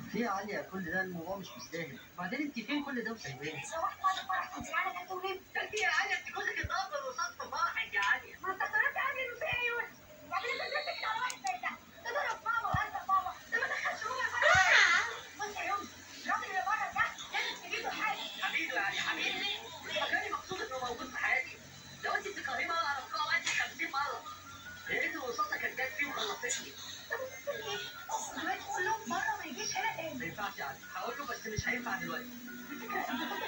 ليه يا عليا كل ده الموضوع مش مستاهل وبعدين انت فين كل ده وسايباني روحت بعد الفرح كنت يعني كانت مهم انت يا عليا انت جوزك اتقبل وصدت فرحك يا عليا ما انت طلعت عامل انه في عيون وبعدين انت ازاي تكتب على واحد زي ده ده ضرب ماما وهزق ماما ده ما دخلش روح بص يا يوسف الراجل اللي بره ده لازم تجيبه حاجه حبيبي يعني حبيبي فكرني مبسوط انه موجود في حياتي لو انت بتكرهيه مره على بقاء وانت 50 مره لقيت الوساطه كانت جت فيه وخلصتني طب بتقول ايه؟ دلوقتي قول لهم بره ما يجيش هنا تاني ما ينفعش يعني هقول له بس مش هينفع دلوقتي على فكره انت كنت